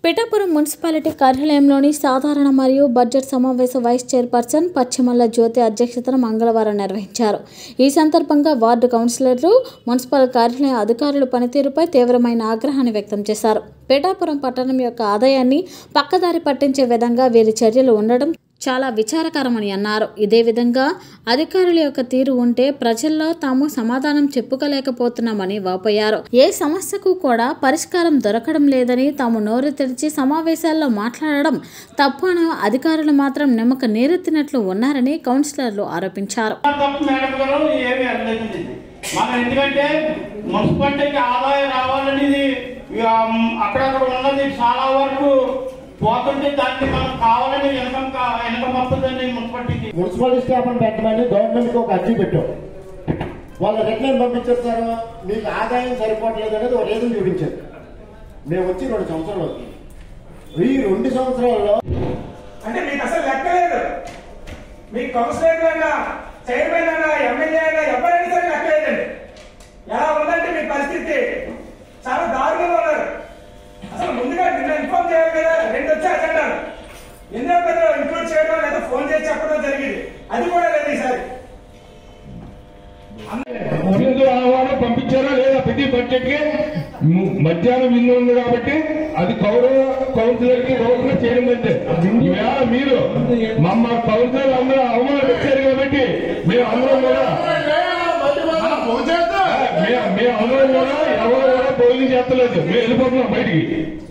Pithapuram municipality కార్యాలయంలోని సాధారణ మరియు budget సమావేశ వైస్ చైర్పర్సన్ పశ్చిమల్ల జ్యోతి అధ్యక్షతన మంగళవారం నిర్వహించారు ఈ సందర్భంగా వార్డు కౌన్సిలర్లు మున్సిపల్ కార్యాలయ అధికారుల పనితీరుపై తీవ్రమైన ఆగ్రహాన్ని వ్యక్తం చేశారు పిఠాపురం పట్టణం యొక్క ఆదాయాన్ని పక్కదారి పట్టించే విధంగా వీరి చర్యలు ఉండడం చాలా విచారకరమని అన్నారు ఇదే విధంగా అధికారుల యొక్క తీరు ఉంటే ప్రజల్లో తాము సమాధానం చెప్పుకోలేకపోతున్నామని వాపోయారు ఏ సమస్యకు కూడా పరిష్కారం దొరకడం లేదని తాము నోరు తెరిచి సమావేశాల్లో మాట్లాడడం తప్పు అని అధికారులు మాత్రం నిమ్మక నీరెత్తినట్లు ఉన్నారని కౌన్సిలర్లు ఆరోపించారు తప్పు మేడం గారు ఏమి అనలేదండి ఇది. మనం ఎందుకంటే మున్సిపాలిటీకి ఆదాయం రావాలనేది ఇక, మ్, అక్కడక్కడ ఉన్నది చాలా వరకు పోతుంటే దాన్ని మనం కావాలని ఇన్కమ్ కా- ఇన్కమ్ వస్తుందండి మున్సిపాలిటీకి మున్సిపల్ స్టాఫ్ని పెట్టమని గవర్నమెంట్కి ఒక అర్జీ పెట్టాం వాళ్ళు రిటర్న్ పంపించేస్తారు మీకు ఆదాయం సరిపోవట్లేదు అనేది ఒక రీజన్ చూపించారు మేము వచ్చి రెండు సంవత్సరాలు అవుతుంది ఈ రెండు సంవత్సరాల్లో అంటే మీకు అసలు లెక్కలేదు మీ కౌన్సిలర్ అయినా చైర్మన్ అయినా ఎమ్మెల్యే అయినా ఎవరైనా సరే లెక్కలేదండి ఎలా ఉందంటే మీ పరిస్థితి చాలా దారుణంగా ఉన్నారు అసలు ముందుగా నిన్న ఇన్ఫార్మ్ చేయాలి కదా రెండు వచ్చి అజెండాలు ఎన్నో పెద్ద ఇంక్లూడ్ చేయడం లేదా ఫోన్ చేసి చెప్పడం జరిగింది అది కూడా లేదు ఈసారి ముందు ఆహ్వానం పంపించారా లేదా ప్రతి బడ్జెట్ కి ము- మధ్యాహ్నం విందు ఉంది కాబట్టి అది కౌరవ కౌన్సిలర్ కి రోజున చేయడం అంతే ఈవేళ మీరు మమ్మ కౌన్సిలర్ అందరూ అవమానం పెట్టారు కాబట్టి మేము అందరం కూడా మే- మేము అందరం కూడా ఎవరు కూడా పోలింగ్ చేస్తలేదు మేము వెళ్ళిపోతున్నాం బయటికి